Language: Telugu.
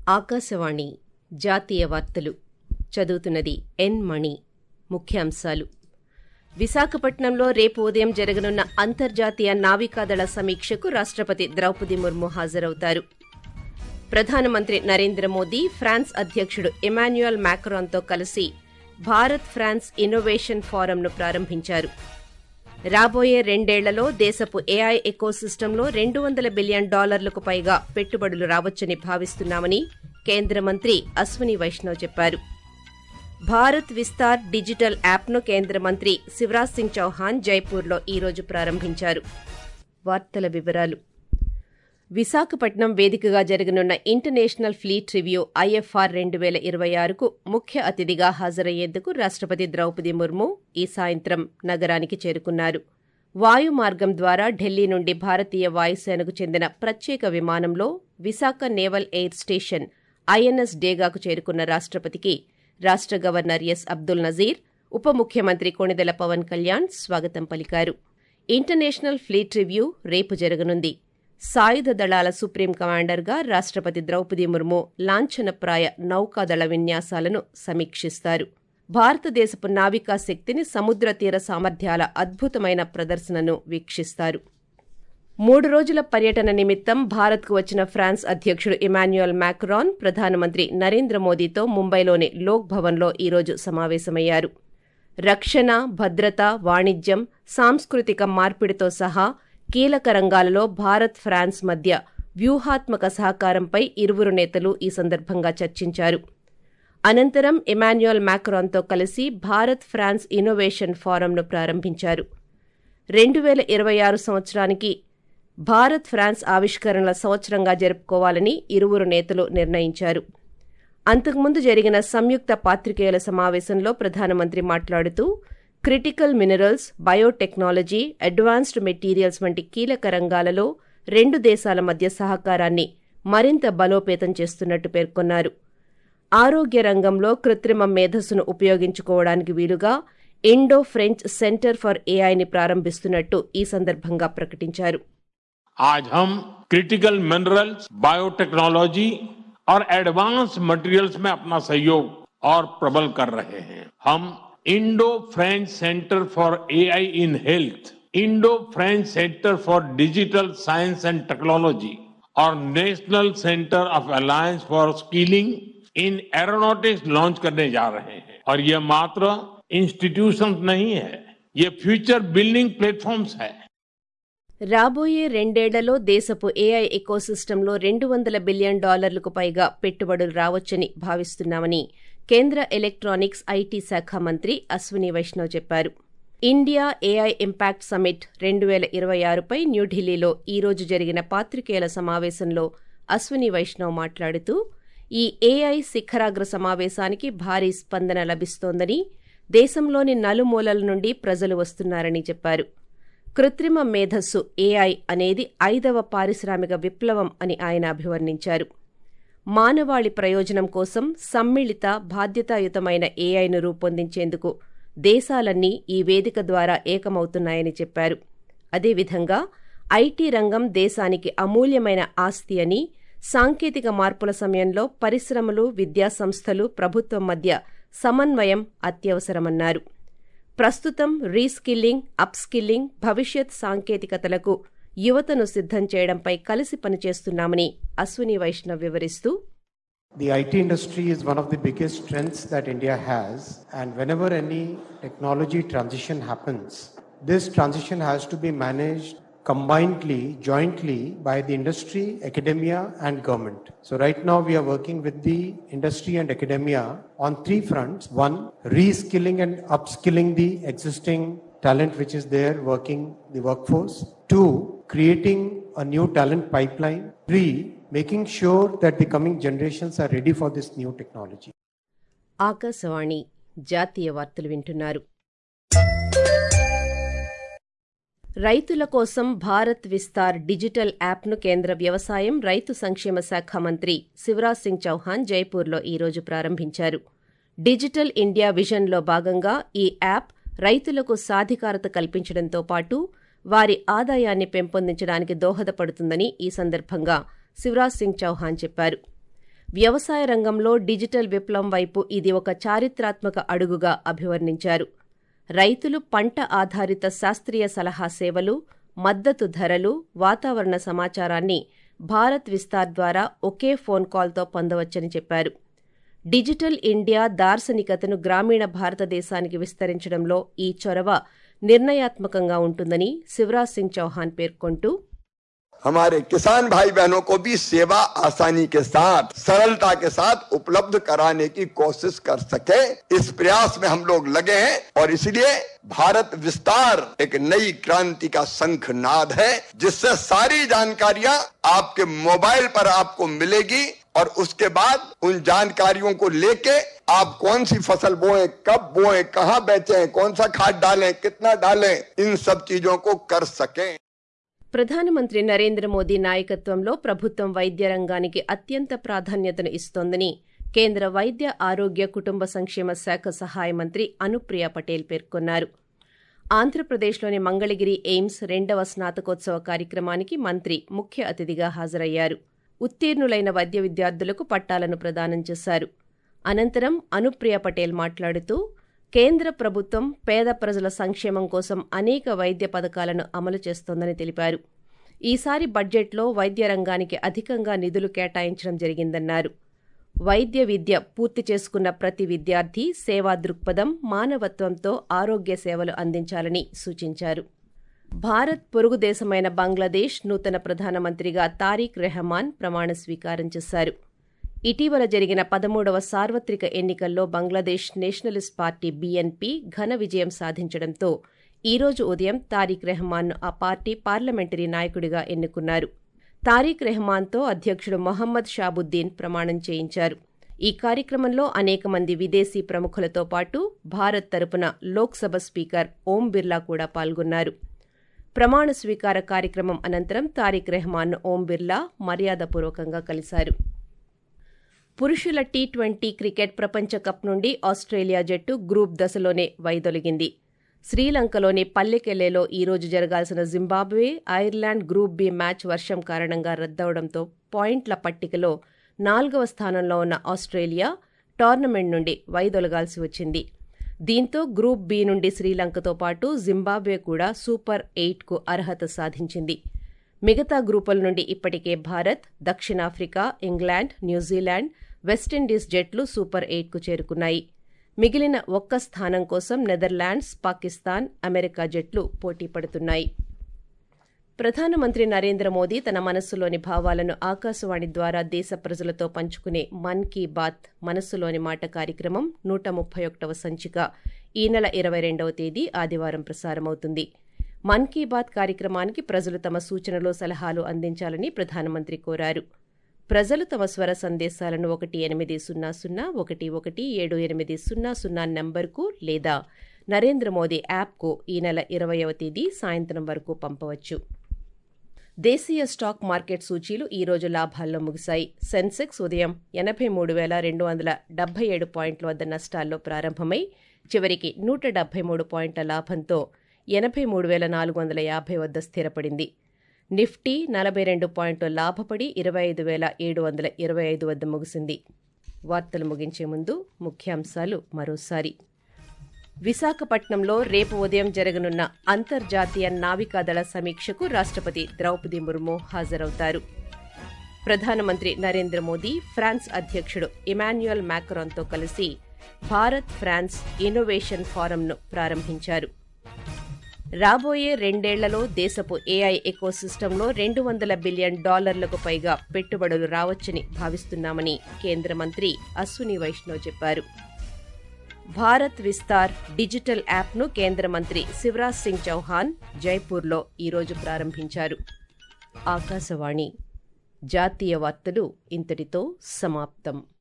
ఆకాశవాణి జాతీయ వార్తలు చదువుతున్నది ఎన్ మణి ముఖ్యాంశాలు విశాఖపట్నంలో రేపు ఉదయం జరగనున్న అంతర్జాతీయ నావికాదళ సమీక్షకు రాష్టపతి ద్రౌపది ముర్ము హాజరవుతారు ప్రధానమంత్రి నరేంద్ర మోదీ ఫ్రాన్స్ అధ్యకుడు ఎమాన్యుయల్ మ్యాక్రాన్తో కలిసి భారత్ ఫ్రాన్స్ ఇన్నోవేషన్ ఫోరంను ప్రారంభించారు రాబోయే రెండేళ్లలో దేశపు ఏఐ ఎకోసిస్టంలో రెండు వందల బిలియన్ డాలర్లకు పైగా పెట్టుబడులు రావచ్చని భావిస్తున్నామని కేంద్ర మంత్రి అశ్వని వైష్ణవ్ చెప్పారు భారత్ విస్తార్ డిజిటల్ యాప్ను కేంద్ర మంత్రి శివరాజ్ సింగ్ చౌహాన్ జైపూర్లో ఈ రోజు ప్రారంభించారు వార్తల వివరాలు విశాఖపట్నం వేదికగా జరగనున్న ఇంటర్నేషనల్ ఫ్లీట్ రివ్యూ ఐఎఫ్ఆర్ రెండు వేల ఇరవై ఆరుకు ముఖ్య అతిథిగా హాజరయ్యేందుకు రాష్టపతి ద్రౌపది ముర్ము ఈ సాయంత్రం నగరానికి చేరుకున్నారు వాయు మార్గం ద్వారా ఢిల్లీ నుండి భారతీయ వాయుసేనకు చెందిన ప్రత్యేక విమానంలో Visakha naval air station INS డేగాకు చేరుకున్న రాష్టపతికి రాష్ట గవర్నర్ ఎస్ అబ్దుల్ నజీర్ ఉప ముఖ్యమంత్రి కొణిదెల పవన్ కళ్యాణ్ స్వాగతం పలికారు ఇంటర్నేషనల్ ఫ్లీట్ రివ్యూ రేపు జరగనుంది సాయుధ దళాల సుప్రీం కమాండర్గా రాష్టపతి ద్రౌపది ముర్ము లాంఛనప్రాయ నౌకాదళ విన్యాసాలను సమీక్షిస్తారు భారతదేశపు నావికా శక్తిని సముద్ర తీర సామర్థ్యాల అద్భుతమైన ప్రదర్శనను వీక్షిస్తారు మూడు రోజుల పర్యటన నిమిత్తం భారత్కు వచ్చిన ఫ్రాన్స్ అధ్యకుడు ఇమాన్యుయల్ మ్యాక్రాన్ ప్రధానమంత్రి నరేంద్ర మోదీతో ముంబైలోని లోక్ భవన్లో ఈరోజు సమావేశమయ్యారు రక్షణ భద్రత వాణిజ్యం సాంస్కృతిక మార్పిడితో సహా కీలక రంగాలలో భారత్ ఫ్రాన్స్ మధ్య వ్యూహాత్మక సహకారంపై ఇరువురు నేతలు ఈ సందర్భంగా చర్చించారు అనంతరం ఇమాన్యుయల్ మ్యాక్రాన్తో కలిసి భారత్ ఫ్రాన్స్ ఇన్నోవేషన్ ఫోరంను ప్రారంభించారు రెండు వేల ఇరవై ఆరు సంవత్సరానికి భారత్ ఫ్రాన్స్ ఆవిష్కరణల సంవత్సరంగా జరుపుకోవాలని ఇరువురు నేతలు నిర్ణయించారు అంతకుముందు జరిగిన సంయుక్త పాత్రికేయుల సమావేశంలో ప్రధానమంత్రి మాట్లాడుతూ critical minerals biotechnology advanced materials వంటి కీలక రంగాలలో రెండు దేశాల మధ్య సహకారాన్ని మరింత బలోపేతం చేస్తున్నట్టు పేర్కొన్నారు ఆరోగ్య రంగంలో కృత్రిమ మేధస్సును ఉపయోగించుకోవడానికి వీలుగా ఇండో ఫ్రెంచ్ సెంటర్ ఫర్ ఏఐని ప్రారంభిస్తున్నట్టు ఈ సందర్భంగా ప్రకటించారు आज हम क्रिटिकल मिनरल्स बायोटेक्नोलॉजी और एडवांस मटेरियल्स में अपना सहयोग और प्रबल कर रहे हैं हम Indo French centre for AI in health Indo French centre for digital science and technology और national centre of alliance for skilling in aeronautics launch करने जा रहे हैं और ये मात्र इंस्टीट्यूशंस नहीं है ये फ्यूचर बिल्डिंग प्लेटफॉर्म्स है రాబోయే రెండేళ్లలో దేశపు ఏఐ ఎకోసిస్టంలో రెండు వందల బిలియన్ డాలర్లకు పైగా పెట్టుబడులు రావచ్చని భావిస్తున్నామని కేంద్ర ఎలక్ట్రానిక్స్ ఐటీ శాఖ మంత్రి అశ్విని వైష్ణవ్ చెప్పారు ఇండియా ఏఐ ఇంపాక్ట్ సమిట్ రెండు వేల ఇరవై ఆరుపై న్యూఢిల్లీలో ఈ రోజు జరిగిన పాత్రికేయుల సమావేశంలో అశ్విని వైష్ణవ్ మాట్లాడుతూ ఈ ఏఐ శిఖరాగ్ర సమావేశానికి భారీ స్పందన లభిస్తోందని దేశంలోని నలుమూలల నుండి ప్రజలు వస్తున్నారని చెప్పారు కృత్రిమ మేధస్సు ఏఐ అనేది ఐదవ పారిశ్రామిక విప్లవం అని ఆయన అభివర్ణించారు మానవాళి ప్రయోజనం కోసం సమ్మిళిత బాధ్యతాయుతమైన ఏఐను రూపొందించేందుకు దేశాలన్నీ ఈ వేదిక ద్వారా ఏకమవుతున్నాయని చెప్పారు అదేవిధంగా ఐటీ రంగం దేశానికి అమూల్యమైన ఆస్తి అని సాంకేతిక మార్పుల సమయంలో పరిశ్రమలు విద్యాసంస్థలు ప్రభుత్వం మధ్య సమన్వయం అత్యవసరమన్నారు ప్రస్తుతం రీస్కిల్లింగ్ అప్స్కిల్లింగ్ భవిష్యత్ సాంకేతికతలకు యువతను సిద్ధం చేయడంపై కలిసి పనిచేస్తున్నామని అశ్విని వైష్ణవ్ వివరిస్తూ The IT industry is one of the biggest strengths that India has, and whenever any technology transition happens, this transition has to be managed combinedly, jointly by the industry, academia, and government. So, right now, we are working with the industry and academia on three fronts one, reskilling and upskilling the existing talent which is there working the workforce, two, creating a new talent pipeline, three, making sure that the coming generations are ready for this new technology. Akashvani జాతీయ వార్తలు వింటున్నారు రైతుల కోసం భారత్ విస్తార్ డిజిటల్ యాప్ను కేంద్ర వ్యవసాయం రైతు సంక్షేమ శాఖ మంత్రి శివరాజ్ సింగ్ చౌహాన్ జైపూర్లో ఈరోజు ప్రారంభించారు డిజిటల్ ఇండియా విజన్లో భాగంగా ఈ యాప్ రైతులకు సాధికారత కల్పించడంతో పాటు వారి ఆదాయాన్ని పెంపొందించడానికి దోహదపడుతుందని ఈ సందర్భంగా శివరాజ్ సింగ్ చౌహాన్ చెప్పారు వ్యవసాయ రంగంలో డిజిటల్ విప్లవం వైపు ఇది ఒక చారిత్రాత్మక అడుగుగా అభివర్ణించారు రైతులు పంట ఆధారిత శాస్త్రీయ సలహా సేవలు మద్దతు ధరలు వాతావరణ సమాచారాన్ని భారత్ విస్తార్ ద్వారా ఒకే ఫోన్ కాల్తో పొందవచ్చని చెప్పారు డిజిటల్ ఇండియా దార్శనికతను గ్రామీణ భారతదేశానికి విస్తరించడంలో ఈ చొరవ నిర్ణయాత్మకంగా ఉంటుందని శివరాజ్ సింగ్ చౌహాన్ పేర్కొంటూ हमारे किसान भाई बहनों को भी सेवा आसानी के साथ सरलता के साथ उपलब्ध कराने की कोशिश कर सके इस प्रयास में हम लोग लगे हैं और इसलिए भारत विस्तार एक नई क्रांति का शंखनाद है जिससे सारी जानकारियां आपके मोबाइल पर आपको मिलेगी और उसके बाद उन जानकारियों को लेके आप कौन सी फसल बोए कब बोए कहाँ बेचें कौन सा खाद डालें कितना डालें इन सब चीजों को कर सकें ప్రధానమంత్రి నరేంద్ర మోదీ నాయకత్వంలో ప్రభుత్వం వైద్య రంగానికి అత్యంత ప్రాధాన్యతను ఇస్తోందని కేంద్ర వైద్య ఆరోగ్య కుటుంబ సంక్షేమ శాఖ సహాయ మంత్రి అనుప్రియ పటేల్ పేర్కొన్నారు ఆంధ్రప్రదేశ్లోని మంగళగిరి ఎయిమ్స్ రెండవ స్నాతకోత్సవ కార్యక్రమానికి మంత్రి ముఖ్య అతిథిగా హాజరయ్యారు ఉత్తీర్ణులైన వైద్య విద్యార్థులకు పట్టాలను ప్రదానం చేశారు అనంతరం అనుప్రియ పటేల్ మాట్లాడుతూ కేంద్ర ప్రభుత్వం పేద ప్రజల సంక్షేమం కోసం అనేక వైద్య పథకాలను అమలు చేస్తోందని తెలిపారు ఈసారి బడ్జెట్లో వైద్య రంగానికి అధికంగా నిధులు కేటాయించడం జరిగిందన్నారు వైద్య విద్య పూర్తి చేసుకున్న ప్రతి విద్యార్థి సేవా దృక్పథం మానవత్వంతో ఆరోగ్య సేవలు అందించాలని సూచించారు భారత్ పొరుగు దేశమైన బంగ్లాదేశ్ నూతన ప్రధానమంత్రిగా తారీఖ్ రెహమాన్ ప్రమాణ స్వీకారం చేశారు ఇటీవల జరిగిన పదమూడవ సార్వత్రిక ఎన్నికల్లో బంగ్లాదేశ్ నేషనలిస్ట్ పార్టీ బీఎన్పీ ఘన విజయం సాధించడంతో ఈ రోజు ఉదయం తారీఖ్ రెహమాన్ను ఆ పార్టీ పార్లమెంటరీ నాయకుడిగా ఎన్నుకున్నారు తారీఖ్ రెహమాన్తో అధ్యక్షుడు మొహమ్మద్ షాబుద్దీన్ ప్రమాణం చేయించారు ఈ కార్యక్రమంలో అనేక మంది విదేశీ ప్రముఖులతో పాటు భారత్ తరపున లోక్సభ స్పీకర్ ఓం బిర్లా కూడా పాల్గొన్నారు ప్రమాణ స్వీకార కార్యక్రమం అనంతరం తారీఖ్ రెహమాన్ను ఓం బిర్లా మర్యాదపూర్వకంగా కలిశారు పురుషుల టీ ట్వంటీ క్రికెట్ ప్రపంచ కప్ నుండి ఆస్ట్రేలియా జట్టు గ్రూప్ దశలోనే వైదొలిగింది శ్రీలంకలోని పల్లెకెల్లెలో ఈ రోజు జరగాల్సిన Zimbabwe Ireland group B match వర్షం కారణంగా రద్దవడంతో పాయింట్ల పట్టికలో నాలుగవ స్థానంలో ఉన్న ఆస్ట్రేలియా టోర్నమెంట్ నుండి వైదొలగాల్సి వచ్చింది దీంతో గ్రూప్ బి నుండి శ్రీలంకతో పాటు జింబాబ్వే కూడా సూపర్ ఎయిట్కు అర్హత సాధించింది మిగతా గ్రూపుల నుండి ఇప్పటికే భారత్ దక్షిణాఫ్రికా ఇంగ్లాండ్ న్యూజిలాండ్ వెస్టిండీస్ జట్లు సూపర్ ఎయిట్కు చేరుకున్నాయి మిగిలిన ఒక్క స్థానం కోసం నెదర్లాండ్స్ పాకిస్తాన్ అమెరికా జట్లు పోటీ పడుతున్నాయి ప్రధానమంత్రి నరేంద్ర మోదీ తన మనస్సులోని భావాలను ఆకాశవాణి ద్వారా దేశ ప్రజలతో పంచుకునే మన్ కీ బాత్ మనస్సులోని మాట కార్యక్రమం నూట ముప్పై ఒకటవ సంచిక ఈ నెల ఇరవై రెండవ తేదీ ఆదివారం ప్రసారమవుతుంది మన్ కీ బాత్ కార్యక్రమానికి ప్రజలు తమ సూచనలు సలహాలు అందించాలని ప్రధానమంత్రి కోరారు ప్రజలు తమ స్వర సందేశాలను ఒకటి ఎనిమిది సున్నా సున్నా ఒకటి ఒకటి ఏడు ఎనిమిది సున్నా సున్నా నంబర్కు లేదా నరేంద్ర మోదీ యాప్కు ఈ నెల ఇరవయవ తేదీ సాయంత్రం వరకు పంపవచ్చు దేశీయ స్టాక్ మార్కెట్ సూచీలు ఈ రోజు లాభాల్లో ముగిశాయి సెన్సెక్స్ ఉదయం ఎనభై మూడు వేల రెండు వందల డెబ్బై ఏడు పాయింట్ల వద్ద నష్టాల్లో ప్రారంభమై చివరికి నూట డెబ్బై మూడు పాయింట్ల లాభంతో ఎనభై మూడు వేల నాలుగు వందల యాభై వద్ద స్థిరపడింది నిఫ్టీ నలభై రెండు పాయింట్లు లాభపడి ఇరవై ఐదు వేల ఏడు వందల ఇరవై ఐదు వద్ద ముగిసింది వార్తలు ముగించే ముందు ముఖ్యాంశాలు మరోసారి విశాఖపట్నంలో రేపు ఉదయం జరగనున్న అంతర్జాతీయ నావికాదళ సమీక్షకు రాష్ట్రపతి ద్రౌపది ముర్ము హాజరవుతారు ప్రధానమంత్రి నరేంద్ర మోదీ ఫ్రాన్స్ అధ్యక్షుడు ఇమాన్యుయల్ మ్యాక్రాన్తో కలిసి భారత్ ఫ్రాన్స్ ఇన్నోవేషన్ ఫారంను ప్రారంభించారు రాబోయే రెండేళ్లలో దేశపు ఏఐ ఎకోసిస్టంలో రెండు వందల బిలియన్ డాలర్లకు పైగా పెట్టుబడులు రావచ్చని భావిస్తున్నామని కేంద్ర మంత్రి అశ్విని వైష్ణవ్ చెప్పారు భారత్ విస్తార్ డిజిటల్ యాప్ను కేంద్ర మంత్రి శివరాజ్ సింగ్ చౌహాన్ జైపూర్లో ఈరోజు ప్రారంభించారు ఆకాశవాణి జాతీయ వార్తలు ఇంతటితో సమాప్తం